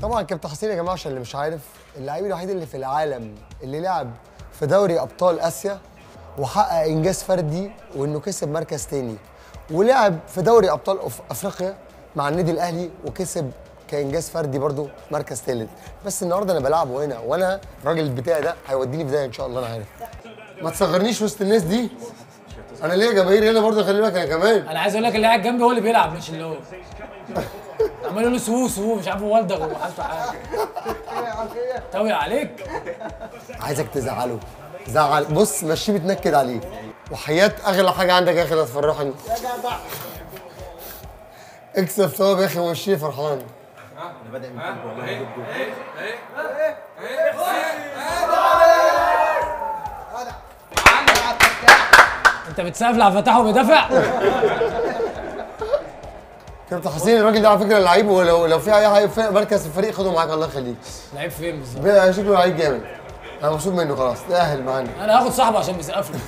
طبعا كابتن حسين يا جماعه عشان اللي مش عارف اللعيب الوحيد اللي في العالم اللي لعب في دوري ابطال اسيا وحقق انجاز فردي وانه كسب مركز تاني ولعب في دوري ابطال أف- افريقيا مع النادي الاهلي وكسب كانجاز فردي برضو مركز ثالث بس النهارده انا بلعبه هنا وانا الراجل بتاعي ده هيوديني في ده ان شاء الله انا عارف ما تصغرنيش وسط الناس دي انا ليا جماهير هنا برضه خلي بالك انا كمان انا عايز اقول لك اللي قاعد جنبي هو اللي بيلعب مش اللي هو عمال يقول له سوو سوو مش عارف هو والدغ وحالته حاجه طوي عليك عايزك تزعله زعل بص مشيه بتنكد عليه وحياة اغلى حاجه عندك يا اخي لا تفرحني اكسب ثواب يا اخي ومشيه فرحان انت بتسقف لعبد الفتاح وبيدافع كابتن حسين الراجل ده على فكره لعيب ولو لو في اي حاجه في مركز في الفريق خده معاك الله يخليك لعيب فين بالظبط بقى شكله لعيب جامد انا مبسوط منه خلاص تاهل معانا انا هاخد صاحبه عشان بيسقف لي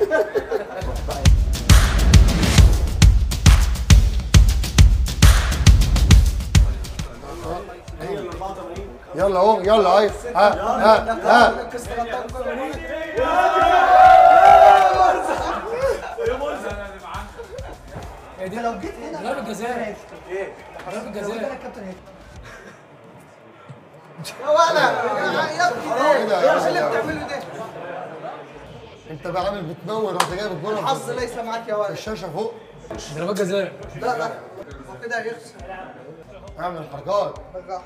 يلا اهو يلا اهي ها ها ها هي دي لو جيت هنا ضربة جزاء ايه ضربة جزاء ايه ده يا اللي بتعمله ده انت بقى عامل بتمول رحت جايب الجول الحظ ليس معك يا ولد الشاشه فوق ضربات جزاء لا لا وكده هيخسر اعمل حركات بالراحه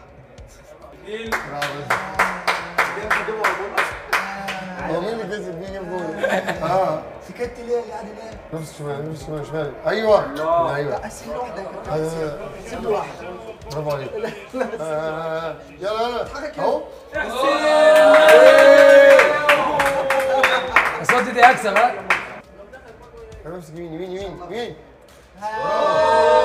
هو مين اللي كسب مين جاب جول؟ اه سكت ليه يعني ليه؟ نفس شمال نفس شمال شمال ايوه ايوه اسيب واحده كده أيوة. سيب له واحده برافو عليك آه، يلا يلا اهو الصوت دي هكسب ها انا امسك يمين يمين يمين يمين